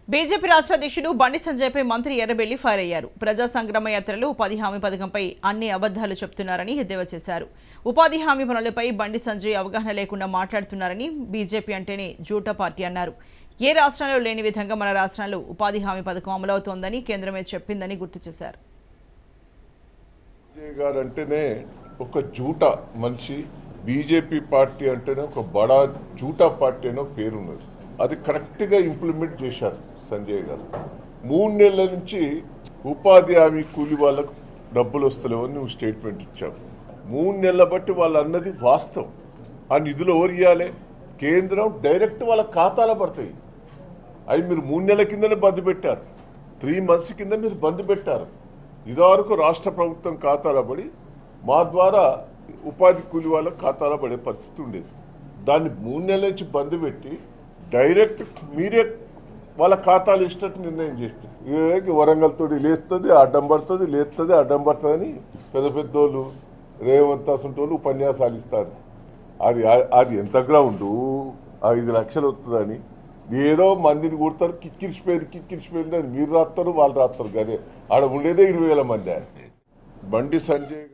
BJP రాష్ట్ర అధ్యక్షుడు బండి సంజయ్పై మంత్రి ఎర్రబెల్లి ఫైర్ అయ్యారు ప్రజా సంగ్రామ యాత్రలో ఉపాధి హామీ పథకంపై అన్ని అబద్దాలు చెప్తున్నారని ఎద్దేవా చేశారు ఉపాధి హామీ పనులపై బండి సంజయ్ అవగాహన లేకుండా మాట్లాడుతున్నారని బీజేపీ అంటేనే జూటా పార్టీ అన్నారు ఏ రాష్ట్రంలో లేని విధంగా మన రాష్ట్రంలో ఉపాధి హామీ పథకం అమలవుతోందని కేంద్రమే చెప్పిందని గుర్తు చేశారు విజయ్ గారు అంటేనే ఒక జూట మనిషి బీజేపీ పార్టీ అంటేనే ఒక బడా జూటా పార్టీ అనో పేరున్నది అది కరెక్ట్గా ఇంప్లిమెంట్ చేశారు సంజయ్ గారు మూడు నెలల నుంచి ఉపాధి హామీ కూలి వాళ్ళకు డబ్బులు వస్తలేవని నువ్వు స్టేట్మెంట్ ఇచ్చావు మూడు నెలల బట్టి వాళ్ళు అన్నది వాస్తవం ఆ నిధులు ఎవరు ఇవ్వాలి కేంద్రం డైరెక్ట్ వాళ్ళ ఖాతాలో పడతాయి అవి మీరు మూడు నెలల కిందనే బంద్ పెట్టారు త్రీ మంత్స్ కింద మీరు బంద్ పెట్టారు ఇదివరకు రాష్ట్ర ప్రభుత్వం ఖాతాలో పడి మా ద్వారా ఉపాధి కూలి వాళ్ళ ఖాతాలో పడే పరిస్థితి ఉండేది దాన్ని మూడు నెలల నుంచి బంద్ పెట్టి డైరెక్ట్ మీరే వాళ్ళ ఖాతాలు ఇచ్చినట్టు నిర్ణయం చేస్తే ఏ వరంగల్ తోటి లేస్తుంది అడ్డం పడుతుంది లేస్తుంది అడ్డం పడుతుంది అని పెద్ద పెద్దోళ్ళు రేవంత్ అసంటోళ్ళు ఉపన్యాసాలు ఇస్తారు అది అది ఎంత గ్రౌండ్ ఐదు లక్షలు వస్తుందని ఏదో మందిని కొడతారు కిక్కిరిసిపోయారు కిక్కిరిసిపోయింది అని మీరు రాస్తారు వాళ్ళు రాస్తారు కానీ ఆడ ఉండేదే ఇరవై వేల మంది బండి సంజయ్